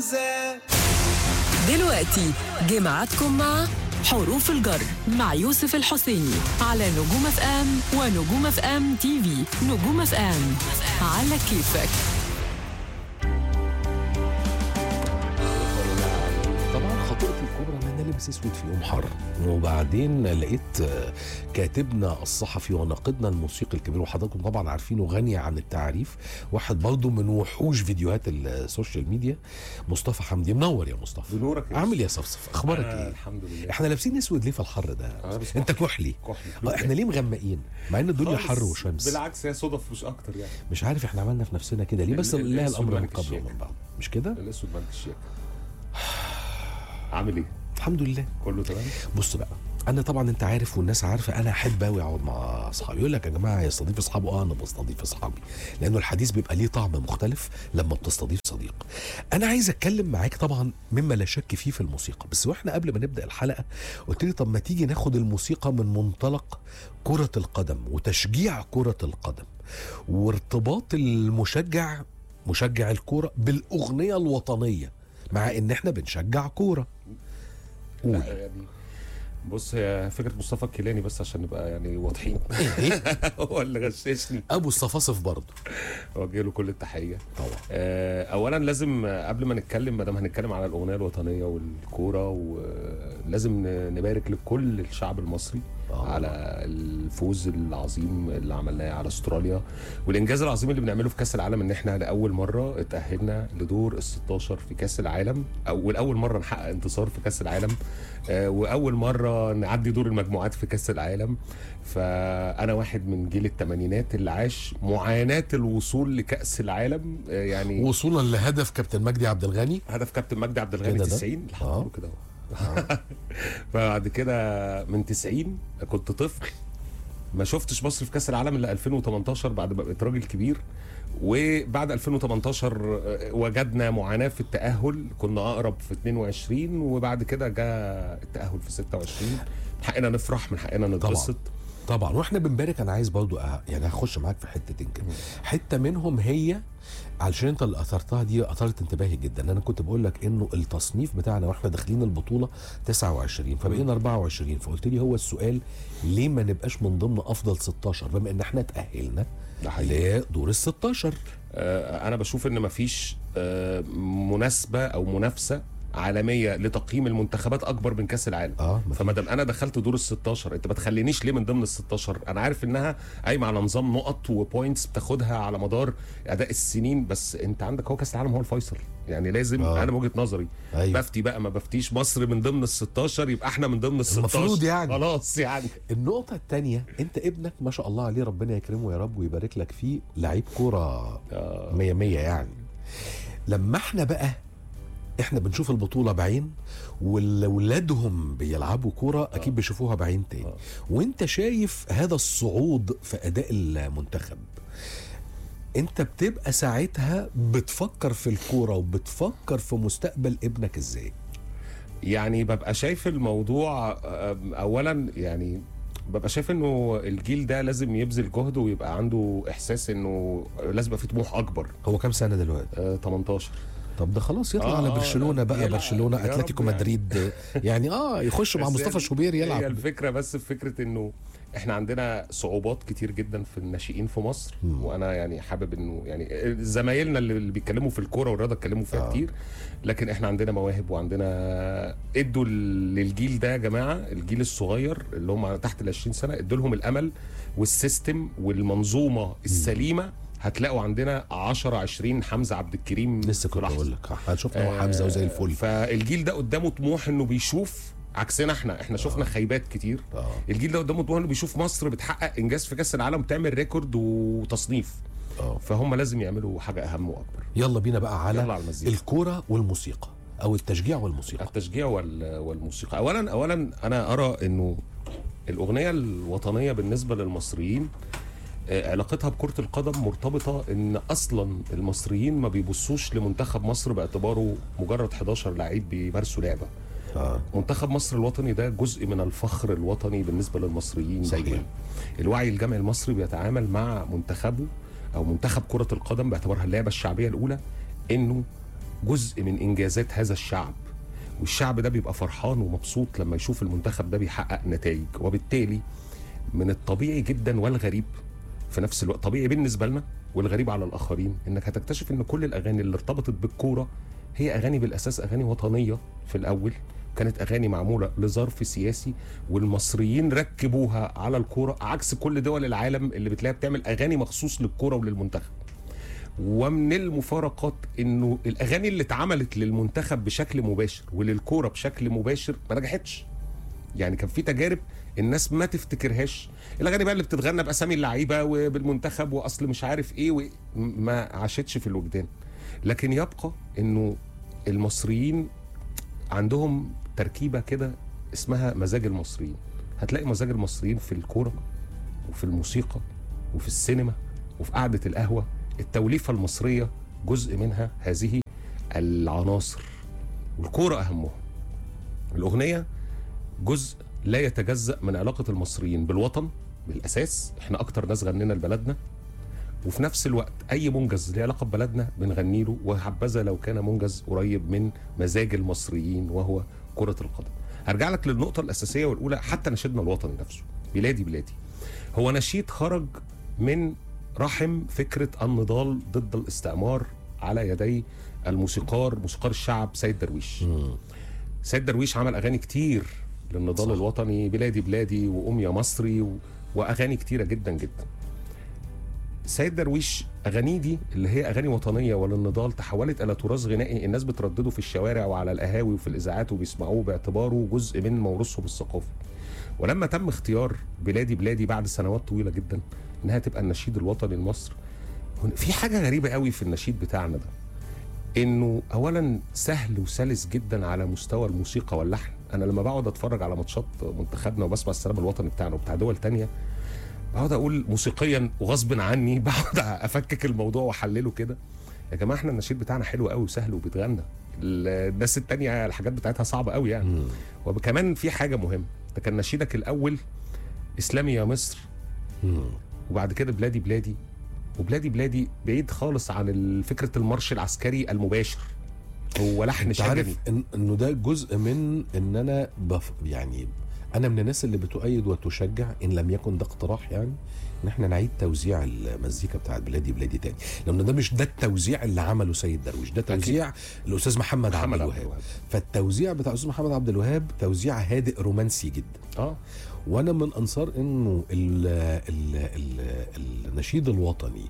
همزة دلوقتي جمعتكم مع حروف الجر مع يوسف الحسيني على نجوم اف ام ونجوم اف ام تي في نجوم اف ام على كيفك طبعا خطيئة الكبرى ان انا لابس اسود في يوم حر وبعدين لقيت آه، كاتبنا الصحفي وناقدنا الموسيقي الكبير وحضراتكم طبعا عارفينه غني عن التعريف واحد برضه من وحوش فيديوهات السوشيال ميديا مصطفى حمدي منور يا مصطفى بنورك يا عامل ايه يا صفصف اخبارك آه ايه الحمد لله احنا لابسين اسود ليه في الحر ده أنا لابس انت كحلي كحلي. آه، احنا ليه مغمقين مع ان الدنيا خالص. حر وشمس بالعكس هي صدف مش اكتر يعني مش عارف احنا عملنا في نفسنا كده ليه بس ال- لله الأسود الامر من ملك قبل الشيك. ومن بعد مش كده الاسود بنك الشيك عامل ايه؟ الحمد لله كله تمام؟ بص بقى انا طبعا انت عارف والناس عارفه انا احب قوي اقعد مع اصحابي يقول لك يا جماعه يستضيف اصحابه اه انا بستضيف اصحابي لانه الحديث بيبقى ليه طعم مختلف لما بتستضيف صديق انا عايز اتكلم معاك طبعا مما لا شك فيه في الموسيقى بس واحنا قبل ما نبدا الحلقه قلت لي طب ما تيجي ناخد الموسيقى من منطلق كره القدم وتشجيع كره القدم وارتباط المشجع مشجع الكوره بالاغنيه الوطنيه مع ان احنا بنشجع كوره قول لا، يعني بص هي فكره مصطفى الكيلاني بس عشان نبقى يعني واضحين ايه هو اللي غششني ابو الصفاصف برضه اوجه له كل التحيه طبعا آه، اولا لازم آه، قبل ما نتكلم ما دام هنتكلم على الاغنيه الوطنيه والكوره ولازم نبارك لكل الشعب المصري آه. على الفوز العظيم اللي عملناه على استراليا والانجاز العظيم اللي بنعمله في كاس العالم ان احنا لاول مره اتاهلنا لدور ال 16 في كاس العالم او لاول مره نحقق انتصار في كاس العالم آه، واول مره نعدي دور المجموعات في كاس العالم فانا واحد من جيل الثمانينات اللي عاش معاناه الوصول لكاس العالم آه، يعني وصولا لهدف كابتن مجدي عبد الغني هدف كابتن مجدي عبد الغني كده ده؟ 90 الحمد آه. لله كده اهو فبعد كده من 90 كنت طفل ما شفتش مصر في كاس العالم الا 2018 بعد ما بقيت راجل كبير وبعد 2018 آه، وجدنا معاناه في التاهل كنا اقرب في 22 وبعد كده جاء التاهل في 26 من حقنا نفرح من حقنا نتبسط طبعا واحنا بنبارك انا عايز برضو أه يعني هخش معاك في حتتين كده حته منهم هي علشان انت اللي اثرتها دي اثرت انتباهي جدا انا كنت بقول لك انه التصنيف بتاعنا واحنا داخلين البطوله 29 فبقينا 24 فقلت لي هو السؤال ليه ما نبقاش من ضمن افضل 16 بما ان احنا اتاهلنا ده حقيقي. لدور ال 16 آه، انا بشوف ان مفيش آه، مناسبه او منافسه عالميه لتقييم المنتخبات اكبر من كاس العالم اه مفيش. فما دام انا دخلت دور ال 16 انت ما تخلينيش ليه من ضمن ال 16 انا عارف انها قايمه على نظام نقط وبوينتس بتاخدها على مدار اداء السنين بس انت عندك هو كاس العالم هو الفيصل يعني لازم آه. انا من وجهه نظري أيوة. بفتي بقى ما بفتيش مصر من ضمن ال 16 يبقى احنا من ضمن ال 16 المفروض يعني. خلاص يعني النقطة التانية انت ابنك ما شاء الله عليه ربنا يكرمه يا رب ويبارك لك فيه لعيب كورة آه. مية مية يعني لما احنا بقى احنا بنشوف البطولة بعين وولادهم بيلعبوا كورة اكيد بيشوفوها بعين تاني آه. وانت شايف هذا الصعود في اداء المنتخب انت بتبقى ساعتها بتفكر في الكورة وبتفكر في مستقبل ابنك ازاي يعني ببقى شايف الموضوع آه، اولا يعني ببقى شايف انه الجيل ده لازم يبذل جهد ويبقى عنده احساس انه لازم يبقى في طموح اكبر هو كام سنة دلوقتي آه 18 طب ده خلاص يطلع آه، على آه، برشلونه بقى يلعب. برشلونه يا اتلتيكو رب يعني. مدريد يعني اه يخش مع بس مصطفى هي- شوبير هي يلعب الفكره بس في فكره انه احنا عندنا صعوبات كتير جدا في الناشئين في مصر مم. وانا يعني حابب انه يعني زمايلنا اللي اللي بيتكلموا في الكوره والرياضه اتكلموا فيها آه. آه. كتير لكن احنا عندنا مواهب وعندنا ادوا للجيل ده يا جماعه الجيل الصغير اللي هم تحت ال 20 سنه ادوا لهم الامل والسيستم والمنظومه السليمه هتلاقوا عندنا 10 20 حمزه عبد الكريم لسه في كنت لحظة. اقول لك احنا شفنا هو حمزه وزي الفل فالجيل ده قدامه طموح انه بيشوف عكسنا احنا احنا شفنا خيبات كتير اه الجيل ده قدامه طموح انه بيشوف مصر بتحقق انجاز في كاس العالم بتعمل ريكورد وتصنيف اه فهم لازم يعملوا حاجه اهم واكبر يلا بينا بقى على, يلا على المزيكا. الكوره والموسيقى او التشجيع والموسيقى التشجيع وال- والموسيقى اولا اولا انا ارى انه الاغنيه الوطنيه بالنسبه للمصريين آه، علاقتها بكره القدم مرتبطه ان اصلا المصريين ما بيبصوش لمنتخب مصر باعتباره مجرد 11 لعيب بيمارسوا لعبه اه منتخب مصر الوطني ده جزء من الفخر الوطني بالنسبه للمصريين صحيح. دايما الوعي الجمعي المصري بيتعامل مع منتخبه او منتخب كره القدم باعتبارها اللعبه الشعبيه الاولى انه جزء من انجازات هذا الشعب والشعب ده بيبقى فرحان ومبسوط لما يشوف المنتخب ده بيحقق نتائج وبالتالي من الطبيعي جدا والغريب في نفس الوقت طبيعي بالنسبه لنا والغريب على الاخرين انك هتكتشف ان كل الاغاني اللي ارتبطت بالكوره هي اغاني بالاساس اغاني وطنيه في الاول كانت اغاني معموله لظرف سياسي والمصريين ركبوها على الكوره عكس كل دول العالم اللي بتلاقيها بتعمل اغاني مخصوص للكوره وللمنتخب ومن المفارقات انه الاغاني اللي اتعملت للمنتخب بشكل مباشر وللكوره بشكل مباشر ما نجحتش يعني كان في تجارب الناس ما تفتكرهاش الاغاني بقى اللي بتتغنى باسامي اللعيبه وبالمنتخب واصل مش عارف ايه و... ما عاشتش في الوجدان لكن يبقى انه المصريين عندهم تركيبه كده اسمها مزاج المصريين هتلاقي مزاج المصريين في الكوره وفي الموسيقى وفي السينما وفي قعده القهوه التوليفه المصريه جزء منها هذه العناصر والكوره اهمها الاغنيه جزء لا يتجزا من علاقه المصريين بالوطن بالاساس احنا اكتر ناس غنينا لبلدنا وفي نفس الوقت اي منجز له علاقه ببلدنا بنغني له وحبذا لو كان منجز قريب من مزاج المصريين وهو كره القدم هرجع لك للنقطه الاساسيه والاولى حتى نشيدنا الوطني نفسه بلادي بلادي هو نشيد خرج من رحم فكره النضال ضد الاستعمار على يدي الموسيقار موسيقار الشعب سيد درويش سيد درويش عمل اغاني كتير للنضال صح. الوطني بلادي بلادي وام يا مصري و... واغاني كتيره جدا جدا سيد درويش اغانيه دي اللي هي اغاني وطنيه وللنضال تحولت الى تراث غنائي الناس بتردده في الشوارع وعلى القهاوي وفي الاذاعات وبيسمعوه باعتباره جزء من موروثهم الثقافي ولما تم اختيار بلادي بلادي بعد سنوات طويله جدا انها تبقى النشيد الوطني لمصر هن- في حاجه غريبه قوي في النشيد بتاعنا ده انه اولا سهل وسلس جدا على مستوى الموسيقى واللحن انا لما بقعد اتفرج على ماتشات منتخبنا وبسمع السلام الوطني بتاعنا وبتاع دول تانية بقعد اقول موسيقيا وغصب عني بقعد افكك الموضوع واحلله كده يا جماعه احنا النشيد بتاعنا حلو قوي وسهل وبيتغنى الناس التانية الحاجات بتاعتها صعبه قوي يعني مم. وكمان في حاجه مهمه ده كان نشيدك الاول اسلامي يا مصر مم. وبعد كده بلادي بلادي وبلادي بلادي بعيد خالص عن فكره المارش العسكري المباشر هو لحن انت شجني عارف إن انه ده جزء من ان انا بف يعني انا من الناس اللي بتؤيد وتشجع ان لم يكن ده اقتراح يعني ان احنا نعيد توزيع المزيكا بتاعت بلادي بلادي تاني لان ده مش ده التوزيع اللي عمله سيد درويش ده توزيع الاستاذ محمد, محمد عبد عبد الوهاب الوهاب فالتوزيع بتاع الاستاذ محمد عبد الوهاب توزيع هادئ رومانسي جدا اه وانا من انصار انه ال ال ال النشيد الوطني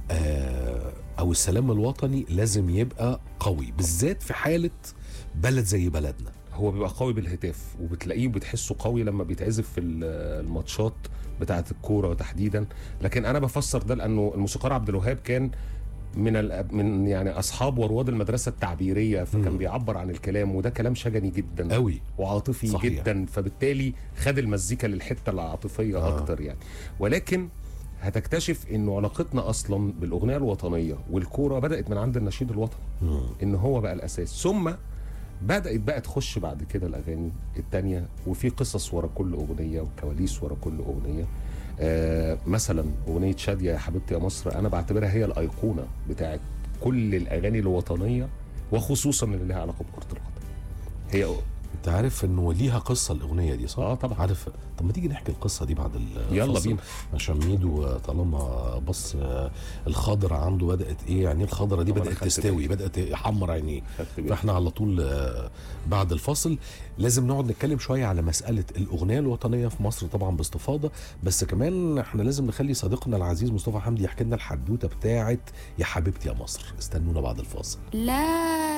آه، او السلام الوطني لازم يبقى قوي بالذات في حاله بلد زي بلدنا هو بيبقى قوي بالهتاف وبتلاقيه بتحسه قوي لما بيتعزف في ال- الماتشات بتاعه الكوره تحديدا لكن انا بفسر ده لانه الموسيقار عبد الوهاب كان من ال- من يعني اصحاب ورواد المدرسه التعبيريه فكان مم. بيعبر عن الكلام وده كلام شجني جدا قوي وعاطفي صحيح. جدا فبالتالي خد المزيكا للحته العاطفيه آه. آه. اكتر يعني ولكن هتكتشف انه علاقتنا اصلا بالاغنيه الوطنيه والكوره بدات من عند النشيد الوطني مم. ان هو بقى الاساس ثم بدات بقى تخش بعد كده الاغاني التانية وفي قصص ورا كل اغنيه وكواليس ورا كل اغنيه آه مثلا اغنيه شاديه يا حبيبتي يا مصر انا بعتبرها هي الايقونه بتاعت كل الاغاني الوطنيه وخصوصا اللي لها علاقه بكره القدم هي انت عارف انه ليها قصه الاغنيه دي صح؟ اه طبعا عارف طب ما تيجي نحكي القصه دي بعد ال- يلا الفاصل؟ بينا. عشان ميدو طالما بص آه، الخضره عنده بدات ايه يعني الخضره دي طبعا بدات أخدت تستوي بالي. بدات يحمر عينيه خدت بالي. فاحنا على طول آه، بعد الفاصل لازم نقعد نتكلم شويه على مساله الاغنيه الوطنيه في مصر طبعا باستفاضه بس كمان احنا لازم نخلي صديقنا العزيز مصطفى حمدي يحكي لنا الحدوته بتاعه يا حبيبتي يا مصر استنونا بعد الفاصل لا